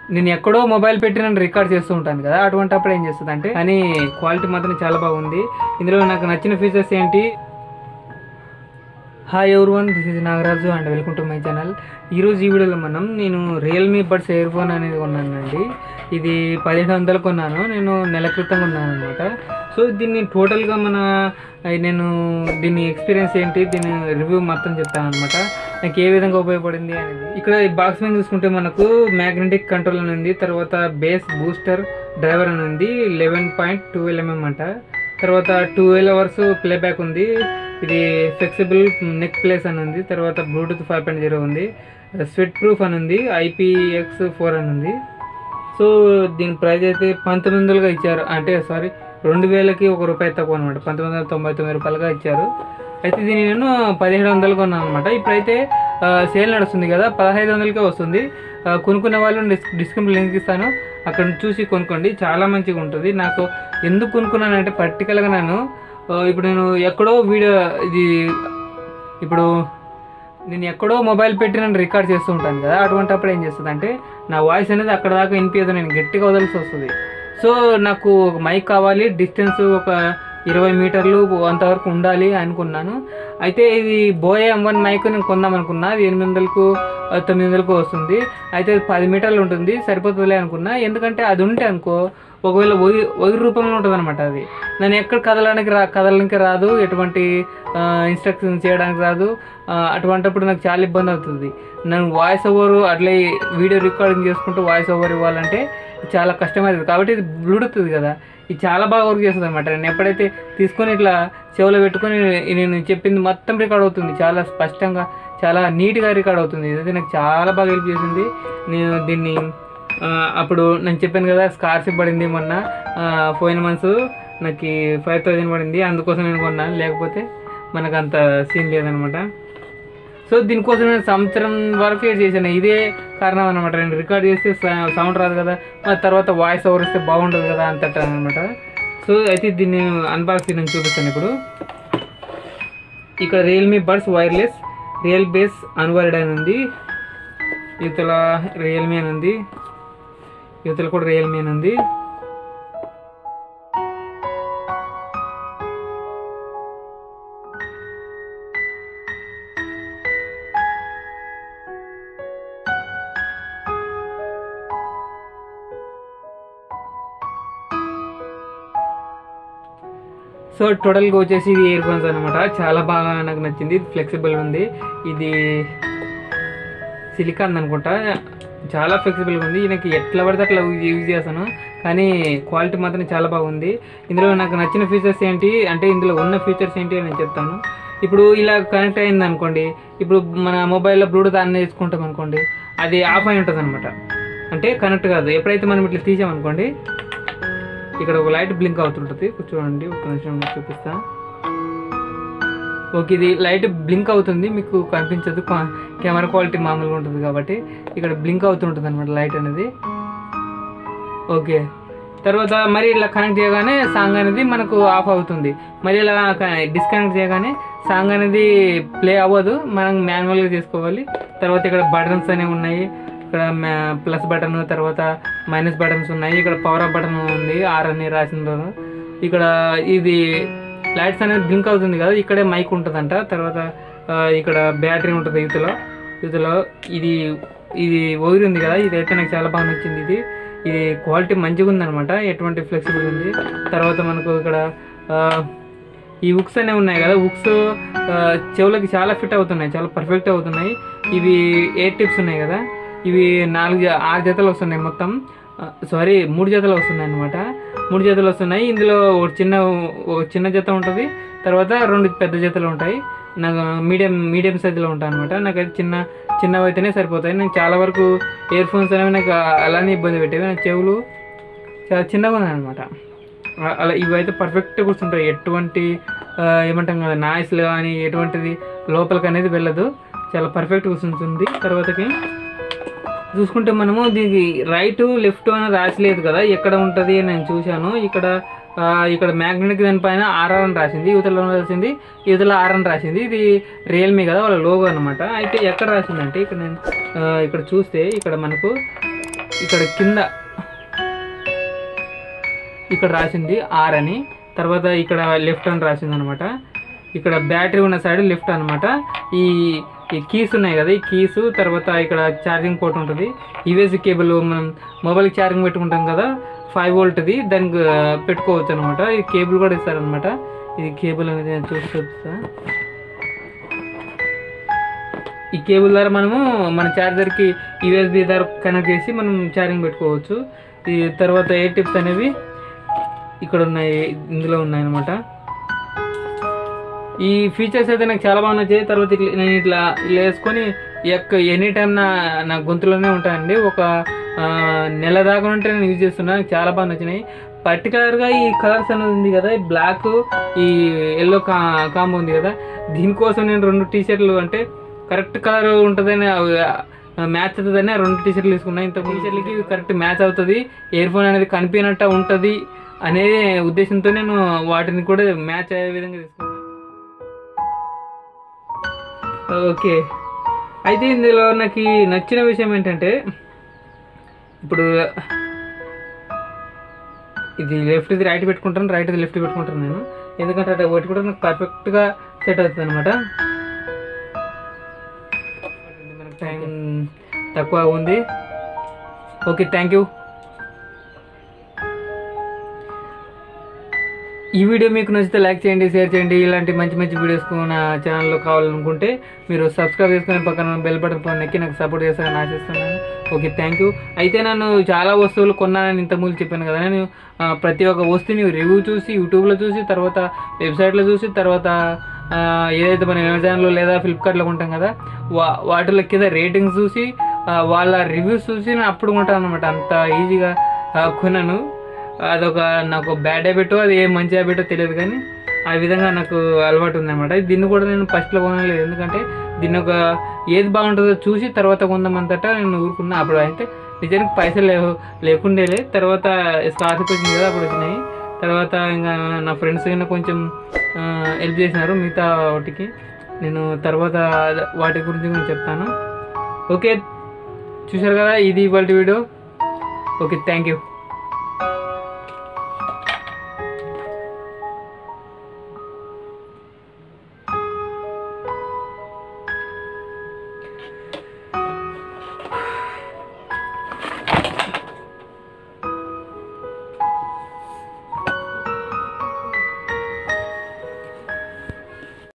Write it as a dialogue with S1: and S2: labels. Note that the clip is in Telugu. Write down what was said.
S1: నేను ఎక్కడో మొబైల్ పెట్టి నన్ను రికార్డ్ చేస్తూ ఉంటాను కదా అటువంటి అప్పుడు ఏం చేస్తుంది అంటే కానీ క్వాలిటీ మాత్రం చాలా బాగుంది ఇందులో నాకు నచ్చిన ఫీచర్స్ ఏంటి hi everyone this is Nagaraju and welcome to my channel ఈరోజు ఈ వీడియోలో మనం నేను రియల్మీ బడ్స్ ఇయర్ ఫోన్ అనేది కొన్నానండి ఇది పదిహేడు వందలు కొన్నాను నేను నెల క్రితం కొన్నాను అనమాట సో దీన్ని టోటల్గా మన అయ్ నేను దీని ఎక్స్పీరియన్స్ ఏంటి దీని రివ్యూ మొత్తం చెప్తాను అనమాట నాకు ఏ విధంగా ఉపయోగపడింది అనేది ఇక్కడ ఈ బాక్స్ మీద చూసుకుంటే మనకు మ్యాగ్నెటిక్ కంట్రోల్ అని ఉంది తర్వాత బేస్ బూస్టర్ డ్రైవర్ అని ఉంది లెవెన్ పాయింట్ ట్వెల్వ్ ఎంఎం అంట తర్వాత ట్వెల్వ్ అవర్స్ ప్లేబ్యాక్ ఉంది ఇది ఫ్లెక్సిబుల్ నెక్ ప్లేస్ అని ఉంది తర్వాత బ్లూటూత్ ఫైవ్ పాయింట్ జీరో ఉంది స్వెట్ ప్రూఫ్ అని ఉంది ఐపీఎక్స్ ఫోర్ అని ఉంది సో దీని ప్రైస్ అయితే పంతొమ్మిది వందలుగా ఇచ్చారు అంటే సారీ రెండు వేలకి ఒక రూపాయి తక్కువ అనమాట పంతొమ్మిది వందల తొంభై తొమ్మిది రూపాయలుగా ఇచ్చారు అయితే దీన్ని నేను పదిహేడు వందలు కొన్నాను అనమాట ఇప్పుడైతే సేల్ నడుస్తుంది కదా పదహైదు వందలకే వస్తుంది ఆ, కొనుక్కునే వాళ్ళు డిస్ డిస్కౌంట్ లింక్ ఇస్తాను అక్కడ చూసి కొనుక్కోండి చాలా మంచిగా ఉంటుంది నాకు ఎందుకు కొనుక్కున్నానంటే పర్టికులర్గా నేను ఆ, ఇప్పుడు నేను ఎక్కడో వీడియో ఇది ఇప్పుడు నేను ఎక్కడో మొబైల్ పెట్టి నేను రికార్డ్ చేస్తూ ఉంటాను కదా అటువంటి అప్పుడు ఏం చేస్తుంది అంటే నా వాయిస్ అనేది అక్కడ దాకా వినిపించదు నేను గట్టిగా వదలాల్సి వస్తుంది సో నాకు ఒక మైక్ కావాలి డిస్టెన్స్ ఒక ఇరవై మీటర్లు అంతవరకు ఉండాలి అనుకున్నాను అయితే ఇది బోయే ఎం వన్ మైక్ నేను కొందాం అనుకున్నా అది ఎనిమిది వందలకు ఆ, తొమ్మిది వందలకు వస్తుంది అయితే అది పది మీటర్లు ఉంటుంది సరిపోతుందిలే అనుకున్నా ఎందుకంటే అది ఉంటే అనుకో ఒకవేళ ఒయి ఒయి రూపంలో ఉంటుంది అనమాట అది నేను ఎక్కడ కదలడానికి రా కదలడానికి రాదు ఎటువంటి ఇన్స్ట్రక్షన్ చేయడానికి రాదు ఆ, అటువంటిప్పుడు నాకు చాలా ఇబ్బంది అవుతుంది నేను వాయిస్ ఓవర్ అట్లే వీడియో రికార్డింగ్ చేసుకుంటూ వాయిస్ ఓవర్ ఇవ్వాలంటే చాలా కష్టమవుతుంది కాబట్టి ఇది బ్లూటూత్ కదా ఇది చాలా బాగా వర్క్ చేస్తుంది అనమాట నేను ఎప్పుడైతే తీసుకొని ఇట్లా చెవులో పెట్టుకొని నేను చెప్పింది మొత్తం రికార్డ్ అవుతుంది చాలా స్పష్టంగా చాలా నీట్గా రికార్డ్ అవుతుంది ఇదైతే నాకు చాలా బాగా హెల్ప్ చేసింది నేను దీన్ని ఆ, అప్పుడు నేను చెప్పాను కదా స్కార్షిప్ పడింది మొన్న ఆ, పోయిన మంత్స్ నాకు ఫైవ్ థౌజండ్ పడింది అందుకోసం నేను కొన్నాను లేకపోతే మనకు అంత సీన్ లేదనమాట సో దీనికోసం నేను సంవత్సరం వరకు వెయిట్ చేశాను ఇదే కారణం అనమాట నేను రికార్డ్ చేస్తే సౌండ్ రాదు కదా మరి తర్వాత వాయిస్ ఓవర్ ఇస్తే బాగుంటుంది కదా అంతట అనమాట సో అయితే దీన్ని అన్బాక్సింగ్ నేను చూపిస్తాను ఇప్పుడు ఇక్కడ Realme buds wireless real bass onward అని ఉంది ఇవతల రియల్మీ అని ఉంది ఇవతల కూడా రియల్మీ అని ఉంది సో టోటల్గా వచ్చేసి ఇది ఇయర్ ఫోన్స్ అనమాట చాలా బాగా నాకు నచ్చింది ఫ్లెక్సిబుల్ ఉంది ఇది సిలికాన్ అనుకుంటా చాలా ఫ్లెక్సిబుల్గా ఉంది నాకు ఎట్లా పడితే అట్లా యూజ్ చేస్తాను కానీ క్వాలిటీ మాత్రం చాలా బాగుంది ఇందులో నాకు నచ్చిన ఫీచర్స్ ఏంటి అంటే ఇందులో ఉన్న ఫీచర్స్ ఏంటి అని నేను చెప్తాను ఇప్పుడు ఇలా కనెక్ట్ అయింది అనుకోండి ఇప్పుడు మన మొబైల్లో బ్లూటూత్ ఆన్ చేసుకుంటాం అనుకోండి అది ఆఫ్ అయి ఉంటుంది అనమాట అంటే కనెక్ట్ కాదు ఎప్పుడైతే మనం ఇట్లా తీసామనుకోండి ఇక్కడ ఒక లైట్ బ్లింక్ అవుతుంటుంది చూడండి ఒక నిమిషం మీకు చూపిస్తా ఓకే ఇది లైట్ బ్లింక్ అవుతుంది మీకు కనిపించదు కా- కెమెరా క్వాలిటీ మామూలుగా ఉంటుంది కాబట్టి ఇక్కడ బ్లింక్ అవుతుంటుంది అనమాట లైట్ అనేది ఓకే తర్వాత మరి ఇలా కనెక్ట్ చేయగానే సాంగ్ అనేది మనకు ఆఫ్ అవుతుంది మరి ఇలా డిస్కనెక్ట్ చేయగానే సాంగ్ అనేది ప్లే అవ్వదు మనం మాన్యువల్గా చేసుకోవాలి తర్వాత ఇక్కడ బటన్స్ అనేవి ఉన్నాయి ఇక్కడ ప్లస్ బటన్ తర్వాత మైనస్ బటన్స్ ఉన్నాయి ఇక్కడ పవర్ అప్ బటన్ ఉంది ఆర్ అని రాసిన ఇక్కడ ఇది లైట్స్ అనేది బ్లింక్ అవుతుంది కదా ఇక్కడే మైక్ ఉంటుందంట తర్వాత ఆ, ఇక్కడ బ్యాటరీ ఉంటుంది యూత్లో యూత్లో ఇది ఇది వైర్ ఉంది కదా ఇదైతే నాకు చాలా బాగా నచ్చింది ఇది ఇది క్వాలిటీ మంచిగా ఉందన్నమాట ఎటువంటి ఫ్లెక్సిబుల్ ఉంది తర్వాత మనకు ఇక్కడ ఆ, ఈ ఉక్స్ అనేవి ఉన్నాయి కదా ఉక్స్ చెవులకి చాలా ఫిట్ అవుతున్నాయి చాలా పర్ఫెక్ట్ అవుతున్నాయి ఇవి ఎయిట్ టిప్స్ ఉన్నాయి కదా ఇవి నాలుగు జ- ఆరు జతలు వస్తున్నాయి మొత్తం సారీ మూడు జతలు వస్తున్నాయి అనమాట మూడు జతలు వస్తున్నాయి ఇందులో ఒక చిన్న ఒక చిన్న జత ఉంటుంది తర్వాత రెండు పెద్ద జతలు ఉంటాయి నాకు మీడియం మీడియం సైజులో ఉంటాయి అనమాట నాకైతే చిన్న చిన్నవి అయితేనే సరిపోతాయి నేను చాలా వరకు ఇయర్ ఫోన్స్ అనేవి నాకు అలానే ఇబ్బంది పెట్టేవి నా చెవులు చాలా చిన్నగా ఉన్నాయి అనమాట అలా ఇవి అయితే పర్ఫెక్ట్గా కూర్చుంటాయి ఎటువంటి ఆ, ఏమంటాం కదా నాయిస్లు కానీ ఎటువంటిది లోపలికి అనేది వెళ్ళదు చాలా పర్ఫెక్ట్ కూర్చుంటుంది తర్వాతకి చూసుకుంటే మనము దీనికి రైట్ లెఫ్ట్ అని రాసలేదు కదా ఎక్కడ ఉంటుంది అని నేను చూశాను ఇక్కడ ఆ, ఇక్కడ మ్యాగ్నెటిక్ దానిపైన ఆర్ఆర్ అని రాసింది యువతలో రాసింది యువతలో ఆర్ అని రాసింది ఇది రియల్మీ కదా వాళ్ళ లోగో అనమాట అయితే ఎక్కడ రాసిందంటే ఇక్కడ నేను ఆ, ఇక్కడ చూస్తే ఇక్కడ మనకు ఇక్కడ కింద ఇక్కడ రాసింది ఆర్ అని తర్వాత ఇక్కడ లెఫ్ట్ అని రాసింది అనమాట ఇక్కడ బ్యాటరీ ఉన్న సైడ్ లెఫ్ట్ అనమాట ఈ ఈ కీస్ ఉన్నాయి కదా ఈ కీస్ తర్వాత ఇక్కడ ఛార్జింగ్ పోర్ట్ ఉంటుంది యూఎస్బి కేబుల్ మనం మొబైల్కి ఛార్జింగ్ పెట్టుకుంటాం కదా ఫైవ్ వోల్ట్ది దానికి ఆ, పెట్టుకోవచ్చు అనమాట ఈ కేబుల్ కూడా ఇస్తారనమాట ఇది కేబుల్ అనేది నేను చూసి చూపిస్తా ఈ కేబుల్ ద్వారా మనము మన ఛార్జర్కి యూఎస్బి ద్వారా కనెక్ట్ చేసి మనం ఛార్జింగ్ పెట్టుకోవచ్చు ఈ తర్వాత ఎయిర్ టిప్స్ అనేవి ఇక్కడ ఉన్నాయి ఇందులో ఉన్నాయి అనమాట ఈ ఫీచర్స్ అయితే నాకు చాలా బాగా నచ్చాయి తర్వాత ఇట్లా నేను ఇట్లా ఇలా వేసుకొని ఎక్క ఎనీ టైం నా నా గొంతులోనే ఉంటాయండి ఒక ఆ, నెల దాకా ఉంటే నేను యూజ్ చేస్తున్నా నాకు చాలా బాగా నచ్చినాయి పర్టికులర్గా ఈ కలర్స్ అనేది ఉంది కదా ఈ బ్లాక్ ఈ ఎల్లో కా కాంబో ఉంది కదా దీనికోసం నేను రెండు టీ షర్ట్లు అంటే కరెక్ట్ కలర్ ఉంటుందని మ్యాచ్ అవుతుందని ఆ రెండు టీ షర్ట్లు తీసుకున్నా ఇంత టీ షర్ట్లకి కరెక్ట్ మ్యాచ్ అవుతుంది ఇయర్ ఫోన్ అనేది కనిపించినట్టు ఉంటుంది అనే ఉద్దేశంతో నేను వాటిని కూడా మ్యాచ్ అయ్యే విధంగా తీసుకున్నాను ఓకే అయితే ఇందులో నాకు నచ్చిన విషయం ఏంటంటే ఇప్పుడు ఇది లెఫ్ట్ ఇది రైట్ పెట్టుకుంటాను రైట్ ఇది లెఫ్ట్ పెట్టుకుంటాను నేను ఎందుకంటే అట్లా పెట్టుకుంటే నాకు పర్ఫెక్ట్గా సెట్ అవుతుంది అనమాట మనకు టైం తక్కువ ఉంది ఓకే థ్యాంక్ యూ ఈ వీడియో మీకు నచ్చితే లైక్ చేయండి షేర్ చేయండి ఇలాంటి మంచి మంచి వీడియోస్ నా ఛానల్లో కావాలనుకుంటే మీరు సబ్స్క్రైబ్ చేసుకుని పక్కన బెల్ బటన్ పైన నొక్కి నాకు సపోర్ట్ చేస్తారని ఆశిస్తున్నాను ఓకే థ్యాంక్ యూ అయితే నన్ను చాలా వస్తువులు కొన్నానని ఇంతకుముందు చెప్పాను కదా నేను ఆ, ప్రతి ఒక్క వస్తువుని రివ్యూ చూసి యూట్యూబ్లో చూసి తర్వాత వెబ్సైట్లో చూసి తర్వాత ఆ, ఏదైతే మనం అమెజాన్లో లేదా ఫ్లిప్కార్ట్లో కొంటాం కదా వా వాటిలో కింద రేటింగ్స్ చూసి ఆ, వాళ్ళ రివ్యూస్ చూసి నేను అప్పుడు కొంటాను అనమాట అంత ఈజీగా ఆ, కొన్నాను అదొక నాకు బ్యాడ్ హ్యాబిట్ అది ఏ మంచి హ్యాబిటో తెలియదు కానీ ఆ విధంగా నాకు అలవాటు ఉందన్నమాట దీన్ని కూడా నేను ఫస్ట్లో కొనలేదు ఎందుకంటే దీన్ని ఒక ఏది బాగుంటుందో చూసి తర్వాత కొందామంతటా నేను ఊరుకున్నా అప్పుడు అయితే నిజానికి పైసలు లేవు లేకుండేలే తర్వాత స్కాలర్షిప్ వచ్చింది కదా అప్పుడు వచ్చినాయి తర్వాత ఇంకా నా ఫ్రెండ్స్ అయినా కొంచెం హెల్ప్ చేసినారు మిగతా వాటికి నేను తర్వాత వాటి గురించి నేను చెప్తాను ఓకే చూశారు కదా ఇది ఇవాళ వీడియో ఓకే థ్యాంక్ యూ